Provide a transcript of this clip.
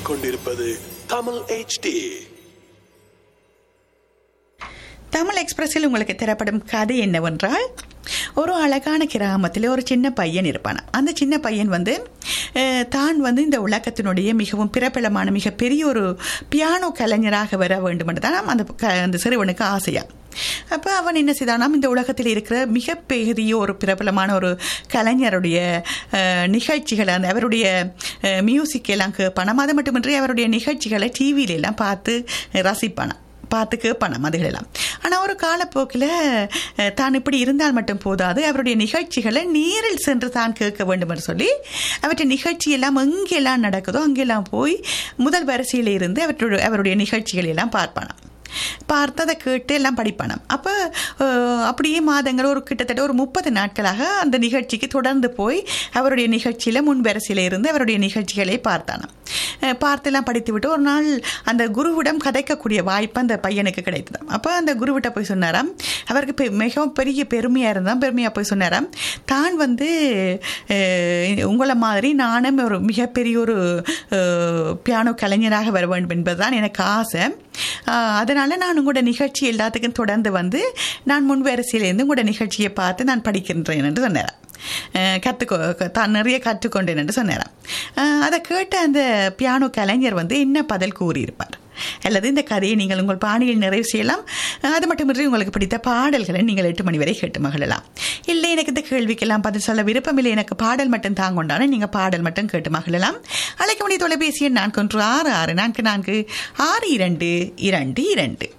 கேட்டுக்கொண்டிருப்பது தமிழ் HD தமிழ் எக்ஸ்பிரஸில் உங்களுக்கு தரப்படும் கதை என்னவென்றால் ஒரு அழகான கிராமத்தில் ஒரு சின்ன பையன் இருப்பான் அந்த சின்ன பையன் வந்து அஹ், தான் வந்து இந்த உலகத்தினுடைய மிகவும் பிரபலமான மிகப்பெரிய ஒரு பியானோ கலைஞராக வர வேண்டும் என்று தான் அந்த க- அந்த சிறுவனுக்கு ஆசையா அப்போ அவன் என்ன செய்தானாம் இந்த உலகத்தில் இருக்கிற மிகப்பெரிய ஒரு பிரபலமான ஒரு கலைஞருடைய அஹ், நிகழ்ச்சிகளை அந்த அவருடைய அஹ், மியூசிக் எல்லாம் கேட்பானாம் அது மட்டுமின்றி அவருடைய நிகழ்ச்சிகளை டிவியில எல்லாம் பார்த்து ரசிப்பானாம் பார்த்து கேட்பானாம் அதுகளெல்லாம் ஆனால் ஒரு காலப்போக்கில் அஹ், தான் இப்படி இருந்தால் மட்டும் போதாது அவருடைய நிகழ்ச்சிகளை நேரில் சென்று தான் கேட்க வேண்டும் என்று சொல்லி அவற்றை நிகழ்ச்சி எல்லாம் எங்கெல்லாம் நடக்குதோ அங்கெல்லாம் போய் முதல் வரிசையில் இருந்து அவற்றுடைய அவருடைய நிகழ்ச்சிகளை எல்லாம் பார்ப்பானாம் பார்த்து அதை கேட்டு எல்லாம் படிப்பானாம் அப்போ அப்படியே மாதங்கள் ஒரு கிட்டத்தட்ட ஒரு முப்பது நாட்களாக அந்த நிகழ்ச்சிக்கு தொடர்ந்து போய் அவருடைய நிகழ்ச்சியில் முன் வரிசையில் இருந்து அவருடைய நிகழ்ச்சிகளை பார்த்தானாம் அஹ், பார்த்தெல்லாம் படித்து விட்டு ஒரு நாள் அந்த குருவிடம் கதைக்கக்கூடிய வாய்ப்பு அந்த பையனுக்கு கிடைத்ததாம் அப்போ அந்த குருவிட்ட போய் சொன்னாராம் அவருக்கு பெ- மிகவும் பெரிய பெருமையாக இருந்தால் பெருமையாக போய் சொன்னாராம் தான் வந்து அஹ், உங்களை மாதிரி நானும் ஒரு மிகப்பெரிய ஒரு அஹ், பியானோ கலைஞராக வர வேண்டும் என்பதுதான் எனக்கு ஆசை ஆஹ், அதனால நான் உங்களோட நிகழ்ச்சி எல்லாத்துக்கும் தொடர்ந்து வந்து நான் முன் வரிசையிலேருந்து உங்களோட நிகழ்ச்சியை பார்த்து நான் படிக்கின்றேன் என்று சொன்னாராம் அஹ், கற்றுக்கோ தான் நிறைய கற்றுக்கொண்டேன் என்று சொன்னாராம் அஹ், அதை கேட்ட அந்த பியானோ கலைஞர் வந்து என்ன பதில் கூறியிருப்பார் அல்லது இந்த கதையை நீங்கள் உங்கள் பாணியில் நிறைவு செய்யலாம் அஹ், அது மட்டுமின்றி உங்களுக்கு பிடித்த பாடல்களை நீங்கள் எட்டு மணி வரை கேட்டு மகிழலாம் இல்லை எனக்கு இந்த கேள்விக்கெல்லாம் பதில் சொல்ல விருப்பமில்லை எனக்கு பாடல் மட்டும் தாங்கொண்டான நீங்கள் பாடல் மட்டும் கேட்டு மகிழலாம் அழைக்க வேண்டிய தொலைபேசி எண் நான்கு ஒன்று ஆறு ஆறு நான்கு நான்கு ஆறு இரண்டு இரண்டு இரண்டு